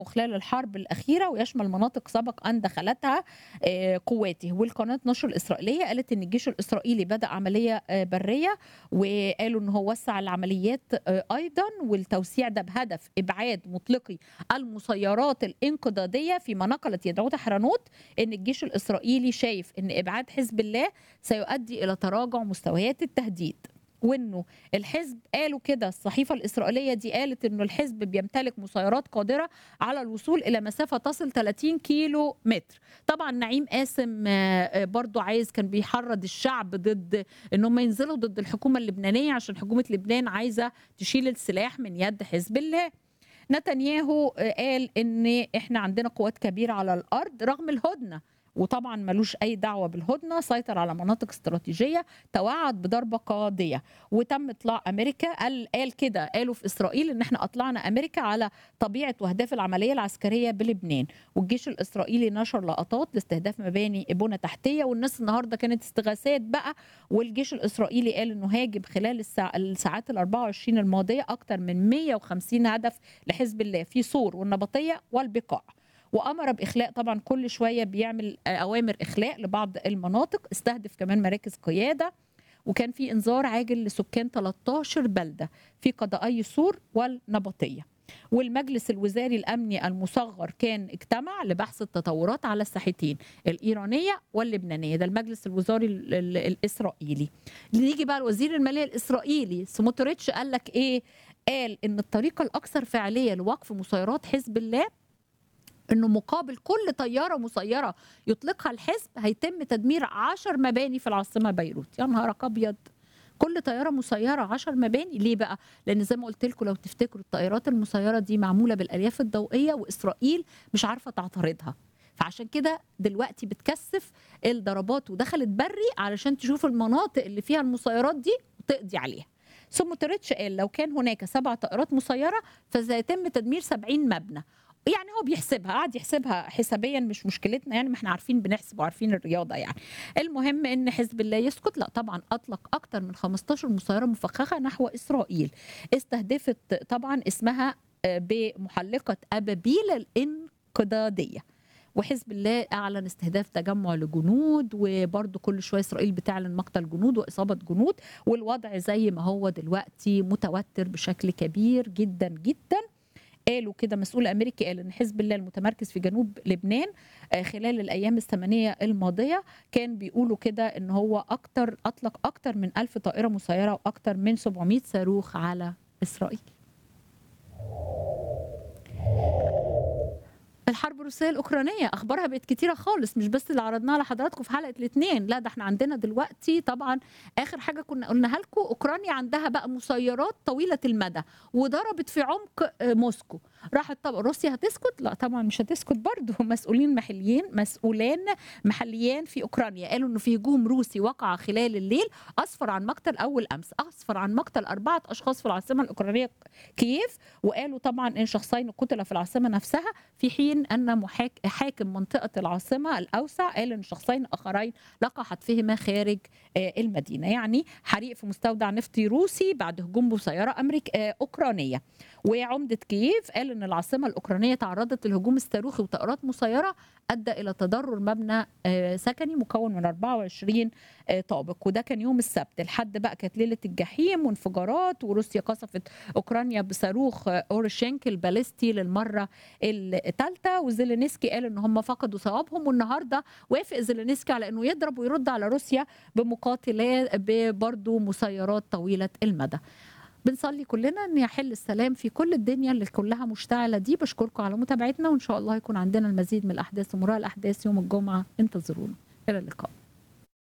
خلال الحرب الأخيرة ويشمل مناطق سبق أن دخلتها آه، قواته والقناة نشر الإسرائيلية قالت أن الجيش الإسرائيلي بدأ عملية آه، برية وقالوا أن هو وسع العمليات آه، أيضا والتوسيع ده بهدف إبعاد مطلقي المسيرات الانقضاضية فيما نقلت يدعوت حرانوت أن الجيش الإسرائيلي شايف أن إبعاد حزب الله سيؤدي إلى تراجع مستويات التهديد وانه الحزب قالوا كده الصحيفه الاسرائيليه دي قالت انه الحزب بيمتلك مسيرات قادره على الوصول الى مسافه تصل 30 كيلو متر طبعا نعيم قاسم آه، آه، برضو عايز كان بيحرض الشعب ضد ان هم ينزلوا ضد الحكومه اللبنانيه عشان حكومه لبنان عايزه تشيل السلاح من يد حزب الله نتنياهو آه، قال ان احنا عندنا قوات كبيره على الارض رغم الهدنه وطبعا ملوش اي دعوه بالهدنه سيطر على مناطق استراتيجيه توعد بضربه قاضيه وتم اطلاع امريكا قال قال كده قالوا في اسرائيل ان احنا اطلعنا امريكا على طبيعه واهداف العمليه العسكريه بلبنان والجيش الاسرائيلي نشر لقطات لاستهداف مباني بنى تحتيه والناس النهارده كانت استغاثات بقى والجيش الاسرائيلي قال انه هاجم خلال الساع الساعات ال 24 الماضيه اكثر من 150 هدف لحزب الله في صور والنبطيه والبقاع وامر باخلاء طبعا كل شويه بيعمل اوامر اخلاء لبعض المناطق استهدف كمان مراكز قياده وكان في انذار عاجل لسكان 13 بلده في قضائي سور والنبطيه والمجلس الوزاري الامني المصغر كان اجتمع لبحث التطورات على الساحتين الايرانيه واللبنانيه ده المجلس الوزاري ال- ال- الاسرائيلي نيجي بقى الوزير الماليه الاسرائيلي سموتريتش قال لك ايه قال ان الطريقه الاكثر فعاليه لوقف مسيرات حزب الله انه مقابل كل طياره مسيره يطلقها الحزب هيتم تدمير عشر مباني في العاصمه بيروت يا نهارك ابيض كل طياره مسيره عشر مباني ليه بقى لان زي ما قلت لكم لو تفتكروا الطائرات المسيره دي معموله بالالياف الضوئيه واسرائيل مش عارفه تعترضها فعشان كده دلوقتي بتكثف الضربات ودخلت بري علشان تشوف المناطق اللي فيها المسيرات دي وتقضي عليها ثم تريتش قال لو كان هناك سبع طائرات مسيره فسيتم تدمير 70 مبنى يعني هو بيحسبها قاعد يحسبها حسابيا مش مشكلتنا يعني ما احنا عارفين بنحسب وعارفين الرياضه يعني المهم ان حزب الله يسكت لا طبعا اطلق اكثر من 15 مسيره مفخخه نحو اسرائيل استهدفت طبعا اسمها آه، بمحلقه ابابيل الانقضاضيه وحزب الله اعلن استهداف تجمع لجنود وبرضه كل شويه اسرائيل بتعلن مقتل جنود واصابه جنود والوضع زي ما هو دلوقتي متوتر بشكل كبير جدا جدا قالوا كده مسؤول امريكي قال ان حزب الله المتمركز في جنوب لبنان آه، خلال الايام الثمانيه الماضيه كان بيقولوا كده ان هو اكتر اطلق اكتر من ألف طائره مسيره واكتر من 700 صاروخ على اسرائيل الحرب الروسيه الاوكرانيه اخبارها بقت كتيره خالص مش بس اللي عرضناها لحضراتكم في حلقه الاثنين لا ده احنا عندنا دلوقتي طبعا اخر حاجه كنا قلناها لكم اوكرانيا عندها بقى مسيرات طويله المدى وضربت في عمق آه، موسكو راحت طب روسيا هتسكت لا طبعا مش هتسكت برضه مسؤولين محليين مسؤولان محليان في اوكرانيا قالوا انه في هجوم روسي وقع خلال الليل اسفر عن مقتل اول امس اسفر عن مقتل اربعه اشخاص في العاصمه الاوكرانيه كييف وقالوا طبعا ان شخصين قتل في العاصمه نفسها في حين ان محاك حاكم منطقه العاصمه الاوسع قال ان شخصين اخرين لقحت فيهما خارج آه، المدينه يعني حريق في مستودع نفطي روسي بعد هجوم بسياره امريك آه، اوكرانيه وعمده كييف قال ان العاصمه الاوكرانيه تعرضت للهجوم الصاروخي وطائرات مسيره ادى الى تضرر مبنى آه، سكني مكون من 24 آه، طابق وده كان يوم السبت الحد بقى كانت ليله الجحيم وانفجارات وروسيا قصفت اوكرانيا بصاروخ آه، اورشينك الباليستي للمره الثالثه وزيلينسكي قال ان هم فقدوا صوابهم والنهارده وافق زيلينسكي على انه يضرب ويرد على روسيا بمقاتلات برضه مسيرات طويله المدى بنصلي كلنا ان يحل السلام في كل الدنيا اللي كلها مشتعله دي بشكركم على متابعتنا وان شاء الله يكون عندنا المزيد من الاحداث ومراء الاحداث يوم الجمعه انتظرونا الى اللقاء